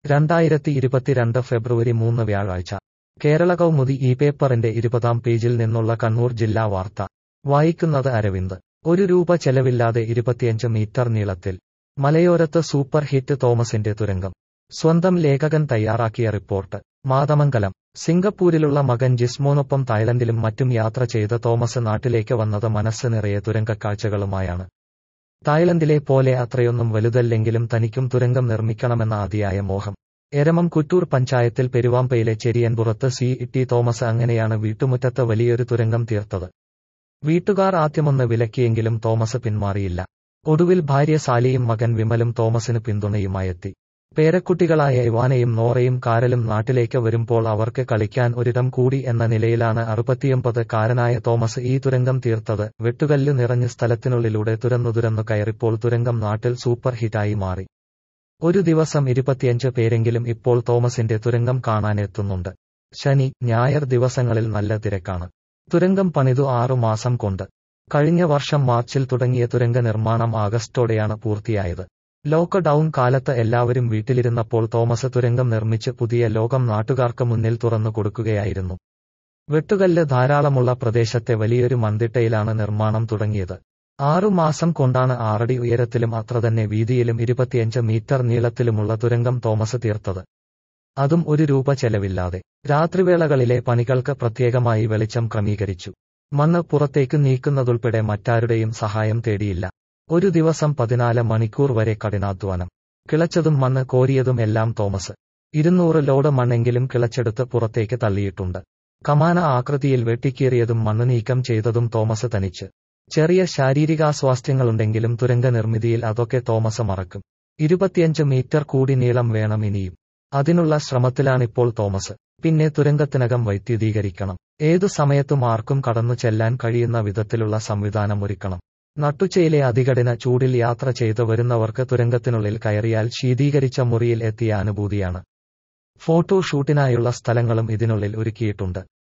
രണ്ടായിരത്തി ഇരുപത്തിരണ്ട് ഫെബ്രുവരി മൂന്ന് വ്യാഴാഴ്ച കേരള കൗമുദി ഈ പേപ്പറിന്റെ ഇരുപതാം പേജിൽ നിന്നുള്ള കണ്ണൂർ ജില്ലാ വാർത്ത വായിക്കുന്നത് അരവിന്ദ് ഒരു രൂപ ചെലവില്ലാതെ ഇരുപത്തിയഞ്ച് മീറ്റർ നീളത്തിൽ മലയോരത്ത് സൂപ്പർ ഹിറ്റ് തോമസിന്റെ തുരങ്കം സ്വന്തം ലേഖകൻ തയ്യാറാക്കിയ റിപ്പോർട്ട് മാതമംഗലം സിംഗപ്പൂരിലുള്ള മകൻ ജിസ്മോനൊപ്പം തായ്ലൻഡിലും മറ്റും യാത്ര ചെയ്ത തോമസ് നാട്ടിലേക്ക് വന്നത് മനസ്സ് നിറയെ തുരങ്കക്കാഴ്ചകളുമായാണ് തായ്ലൻഡിലെ പോലെ അത്രയൊന്നും വലുതല്ലെങ്കിലും തനിക്കും തുരങ്കം നിർമ്മിക്കണമെന്ന അതിയായ മോഹം എരമം കുറ്റൂർ പഞ്ചായത്തിൽ പെരുവാമ്പയിലെ ചെരിയൻപുറത്ത് സി ടി തോമസ് അങ്ങനെയാണ് വീട്ടുമുറ്റത്ത് വലിയൊരു തുരങ്കം തീർത്തത് വീട്ടുകാർ ആദ്യമൊന്ന് വിലക്കിയെങ്കിലും തോമസ് പിന്മാറിയില്ല ഒടുവിൽ ഭാര്യ സാലിയും മകൻ വിമലും തോമസിന് പിന്തുണയുമായെത്തി പേരക്കുട്ടികളായ ഇവാനയും നോറയും കാരലും നാട്ടിലേക്ക് വരുമ്പോൾ അവർക്ക് കളിക്കാൻ ഒരിടം കൂടി എന്ന നിലയിലാണ് അറുപത്തിയൊമ്പത് കാരനായ തോമസ് ഈ തുരങ്കം തീർത്തത് വെട്ടുകല്ല് നിറഞ്ഞ സ്ഥലത്തിനുള്ളിലൂടെ തുരന്നു തുരന്നു കയറിപ്പോൾ തുരങ്കം നാട്ടിൽ സൂപ്പർ ഹിറ്റായി മാറി ഒരു ദിവസം ഇരുപത്തിയഞ്ച് പേരെങ്കിലും ഇപ്പോൾ തോമസിന്റെ തുരങ്കം കാണാനെത്തുന്നുണ്ട് ശനി ഞായർ ദിവസങ്ങളിൽ നല്ല തിരക്കാണ് തുരങ്കം പണിതു ആറു മാസം കൊണ്ട് കഴിഞ്ഞ വർഷം മാർച്ചിൽ തുടങ്ങിയ തുരങ്ക നിർമ്മാണം ആഗസ്റ്റോടെയാണ് പൂർത്തിയായത് ലോക്ക്ഡൌൺ കാലത്ത് എല്ലാവരും വീട്ടിലിരുന്നപ്പോൾ തോമസ് തുരങ്കം നിർമ്മിച്ച് പുതിയ ലോകം നാട്ടുകാർക്ക് മുന്നിൽ തുറന്നു കൊടുക്കുകയായിരുന്നു വെട്ടുകല്ല് ധാരാളമുള്ള പ്രദേശത്തെ വലിയൊരു മന്തിട്ടയിലാണ് നിർമ്മാണം തുടങ്ങിയത് ആറു മാസം കൊണ്ടാണ് ആറടി ഉയരത്തിലും അത്ര തന്നെ വീതിയിലും ഇരുപത്തിയഞ്ച് മീറ്റർ നീളത്തിലുമുള്ള തുരങ്കം തോമസ് തീർത്തത് അതും ഒരു രൂപ ചെലവില്ലാതെ രാത്രിവേളകളിലെ പണികൾക്ക് പ്രത്യേകമായി വെളിച്ചം ക്രമീകരിച്ചു മണ്ണ് പുറത്തേക്ക് നീക്കുന്നതുൾപ്പെടെ മറ്റാരുടെയും സഹായം തേടിയില്ല ഒരു ദിവസം പതിനാല് മണിക്കൂർ വരെ കഠിനാധ്വാനം കിളച്ചതും മണ്ണ് കോരിയതും എല്ലാം തോമസ് ഇരുന്നൂറ് ലോഡ് മണ്ണെങ്കിലും കിളച്ചെടുത്ത് പുറത്തേക്ക് തള്ളിയിട്ടുണ്ട് കമാന ആകൃതിയിൽ വെട്ടിക്കീറിയതും മണ്ണ് നീക്കം ചെയ്തതും തോമസ് തനിച്ച് ചെറിയ ശാരീരികാസ്വാസ്ഥ്യങ്ങളുണ്ടെങ്കിലും തുരങ്ക നിർമ്മിതിയിൽ അതൊക്കെ തോമസ് മറക്കും ഇരുപത്തിയഞ്ച് മീറ്റർ കൂടി നീളം വേണം ഇനിയും അതിനുള്ള ശ്രമത്തിലാണിപ്പോൾ തോമസ് പിന്നെ തുരങ്കത്തിനകം വൈദ്യുതീകരിക്കണം ഏതു സമയത്തും ആർക്കും കടന്നു ചെല്ലാൻ കഴിയുന്ന വിധത്തിലുള്ള സംവിധാനം ഒരുക്കണം നട്ടുച്ചയിലെ അതികഠിന ചൂടിൽ യാത്ര ചെയ്തു വരുന്നവർക്ക് തുരങ്കത്തിനുള്ളിൽ കയറിയാൽ ശീതീകരിച്ച മുറിയിൽ എത്തിയ അനുഭൂതിയാണ് ഫോട്ടോ ഷൂട്ടിനായുള്ള സ്ഥലങ്ങളും ഇതിനുള്ളിൽ ഒരുക്കിയിട്ടുണ്ട്